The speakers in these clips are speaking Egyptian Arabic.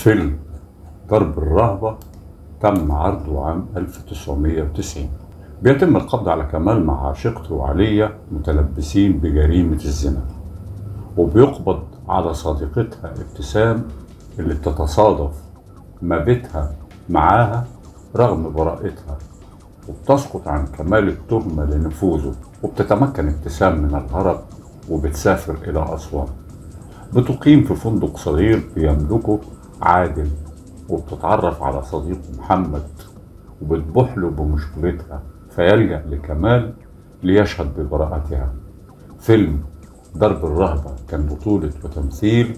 فيلم ضرب الرهبة تم عرضه عام 1990 بيتم القبض على كمال مع عشيقته وعلية متلبسين بجريمة الزنا وبيقبض على صديقتها ابتسام اللي بتتصادف ما بيتها معاها رغم براءتها وبتسقط عن كمال التهمة لنفوذه وبتتمكن ابتسام من الهرب وبتسافر إلى أسوان بتقيم في فندق صغير بيملكه عادل وبتتعرف على صديقه محمد وبتبوح له بمشكلتها فيلجأ لكمال ليشهد ببراءتها فيلم ضرب الرهبة كان بطولة وتمثيل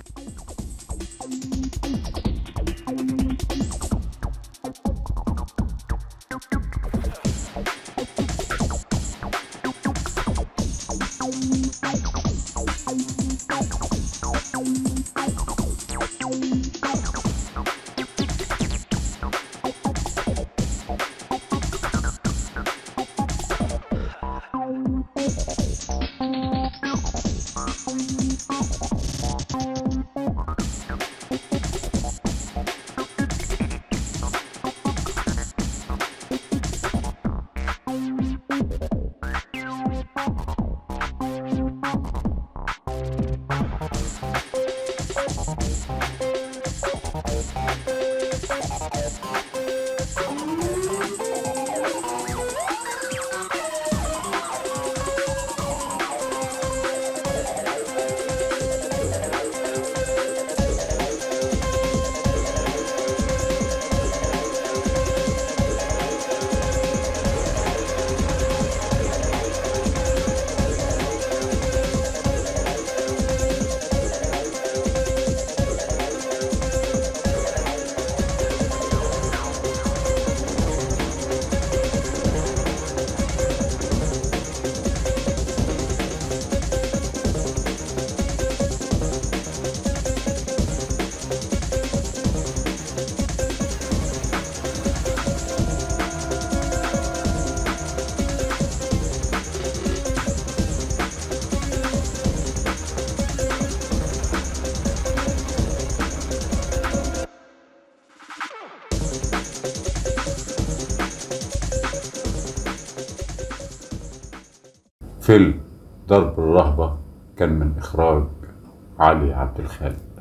فيلم ضرب الرهبة كان من إخراج علي عبد الخالق